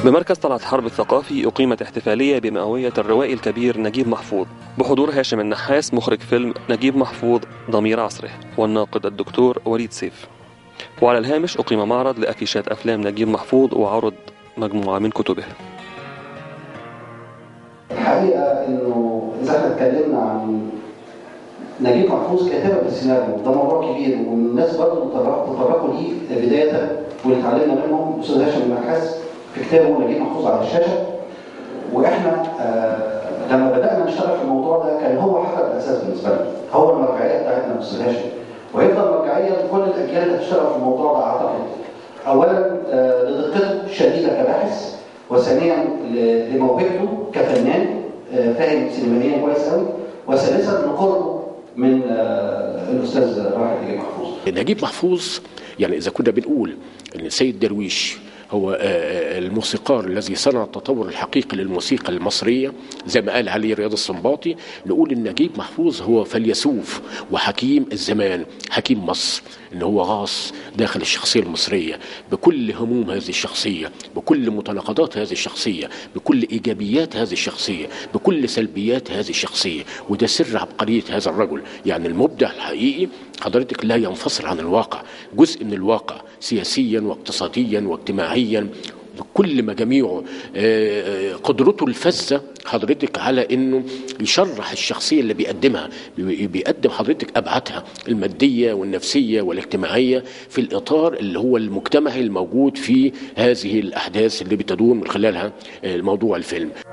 بمركز طلعت حرب الثقافي أقيمت احتفالية بمئوية الروائي الكبير نجيب محفوظ بحضور هاشم النحاس مخرج فيلم نجيب محفوظ ضمير عصره والناقد الدكتور وليد سيف وعلى الهامش أقيم معرض لأفيشات أفلام نجيب محفوظ وعرض مجموعة من كتبه الحقيقة إنه إذا احنا اتكلمنا عن نجيب محفوظ كاتبة السيناريو ده موضوع كبير والناس برضه تطرقوا ليه بداية واللي اتعلمنا منهم الأستاذ هاشم النحاس في كتابه نجيب محفوظ على الشاشة واحنا آه لما بدأنا نشتغل في الموضوع ده كان هو حجر الأساس بالنسبة لنا هو المرجعية بتاعتنا الأستاذ هاشم ويفضل مرجعية لكل الأجيال اللي هتشتغل في الموضوع ده أعتقد أولا آه لدقته الشديدة كباحث وثانيا لموهبته كفنان آه فاهم سينمائيا كويس قوي وثالثا لقربه من آه الاستاذ راحل نجيب محفوظ. نجيب محفوظ يعني اذا كنا بنقول ان السيد درويش هو الموسيقار الذي صنع التطور الحقيقي للموسيقى المصرية زي ما قال علي رياض السنباطي نقول ان نجيب محفوظ هو فيلسوف وحكيم الزمان حكيم مصر ان هو غاص داخل الشخصية المصرية بكل هموم هذه الشخصية بكل متناقضات هذه الشخصية بكل إيجابيات هذه الشخصية بكل سلبيات هذه الشخصية وده سر عبقرية هذا الرجل يعني المبدع الحقيقي حضرتك لا ينفصل عن الواقع جزء من الواقع سياسيا واقتصاديا واجتماعيا بكل مجاميعه قدرته الفذة حضرتك على انه يشرح الشخصية اللي بيقدمها بيقدم حضرتك ابعادها المادية والنفسية والاجتماعية في الاطار اللي هو المجتمعي الموجود في هذه الاحداث اللي بتدور من خلالها موضوع الفيلم